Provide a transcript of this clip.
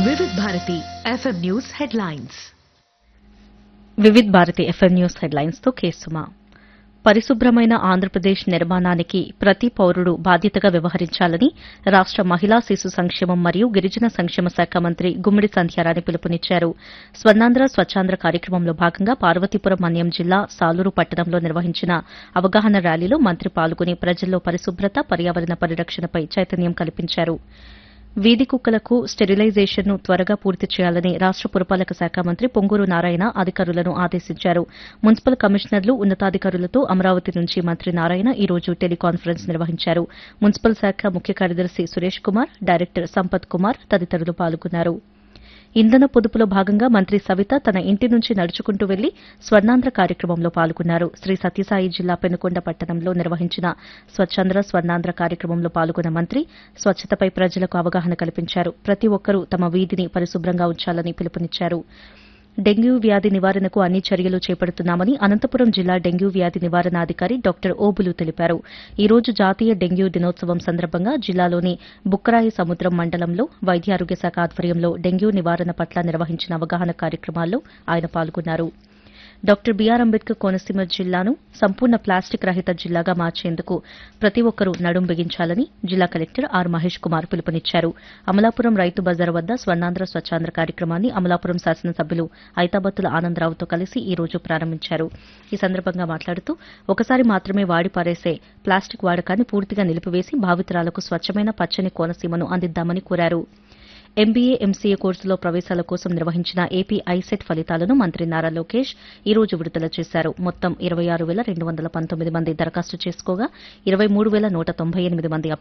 Vividh Bharati FM news headlines Vividh Bharati FM news headlines తో కేసుమా పరిశుభ్రమైన ఆంధ్రప్రదేశ్ నిర్మాణానికి ప్రతి పౌరుడు బాధ్యతగా వ్యవహరించాలని రాష్ట మహిళా శిశు సంక్షేమం మరియు గిరిజన సంక్షేమ శాఖ మంత్రి గుమ్మిడి సంధ్యారాణి పిలుపునిచ్చారు స్వర్ణాంధ్ర స్వచ్ఛాంధ్ర కార్యక్రమంలో భాగంగా పార్వతీపురం మన్యం జిల్లా సాలూరు పట్టణంలో నిర్వహించిన అవగాహన ర్యాలీలో మంత్రి పాల్గొని ప్రజల్లో పరిశుభ్రత పర్యావరణ పరిరక్షణపై చైతన్యం కల్పించారు వీధి కుక్కలకు స్టెరిలైజేషన్ను త్వరగా పూర్తి చేయాలని రాష్ట పురపాలక శాఖ మంత్రి పొంగూరు నారాయణ అధికారులను ఆదేశించారు మున్సిపల్ కమిషనర్లు ఉన్నతాధికారులతో అమరావతి నుంచి మంత్రి నారాయణ ఈ రోజు టెలికాన్ఫరెన్స్ నిర్వహించారు మున్సిపల్ శాఖ ముఖ్య కార్యదర్శి సురేష్ కుమార్ డైరెక్టర్ సంపత్ కుమార్ తదితరులు పాల్గొన్నారు ఇంధన పొదుపులో భాగంగా మంత్రి సవిత తన ఇంటి నుంచి నడుచుకుంటూ వెళ్లి స్వర్ణాంధ్ర కార్యక్రమంలో పాల్గొన్నారు శ్రీ సత్యసాయి జిల్లా పెనుకొండ పట్టణంలో నిర్వహించిన స్వచ్ఛాంధ్ర స్వర్ణాంధ్ర కార్యక్రమంలో పాల్గొన్న మంత్రి స్వచ్ఛతపై ప్రజలకు అవగాహన కల్పించారు ప్రతి ఒక్కరూ తమ వీధిని పరిశుభ్రంగా ఉంచాలని పిలుపునిచ్చారు డెంగ్యూ వ్యాధి నివారణకు అన్ని చర్యలు చేపడుతున్నామని అనంతపురం జిల్లా డెంగ్యూ వ్యాధి నివారణాధికారి డాక్టర్ ఓబులు తెలిపారు ఈ రోజు జాతీయ డెంగ్యూ దినోత్సవం సందర్భంగా జిల్లాలోని బుక్కరాయి సముద్రం మండలంలో వైద్యారోగ్య శాఖ ఆధ్వర్యంలో డెంగ్యూ నివారణ పట్ల నిర్వహించిన అవగాహన కార్యక్రమాల్లో ఆయన పాల్గొన్నారు డాక్టర్ బీఆర్ అంబేద్కర్ కోనసీమ జిల్లాను సంపూర్ణ ప్లాస్టిక్ రహిత జిల్లాగా మార్చేందుకు ప్రతి ఒక్కరూ నడుం బిగించాలని జిల్లా కలెక్టర్ ఆర్ మహేష్ కుమార్ పిలుపునిచ్చారు అమలాపురం రైతు బజార్ వద్ద స్వర్ణాంధ్ర స్వచ్ఛాంధ్ర కార్యక్రమాన్ని అమలాపురం శాసనసభ్యులు ఐతాబత్తుల ఆనందరావుతో కలిసి ఈ రోజు ప్రారంభించారు ఈ సందర్భంగా మాట్లాడుతూ ఒకసారి మాత్రమే వాడి పారేసే ప్లాస్టిక్ వాడకాన్ని పూర్తిగా నిలిపివేసి భావితరాలకు స్వచ్ఛమైన పచ్చని కోనసీమను అందిద్దామని కోరారు ఎంబీఏ ఎంసీఏ కోర్సులో ప్రవేశాల కోసం నిర్వహించిన ఏపీ ఐసెట్ ఫలితాలను మంత్రి నారా లోకేష్ ఈ రోజు విడుదల చేశారు మొత్తం ఇరవై ఆరు వేల రెండు వందల పంతొమ్మిది మంది దరఖాస్తు చేసుకోగా ఇరవై మూడు వేల నూట తొంభై ఎనిమిది మంది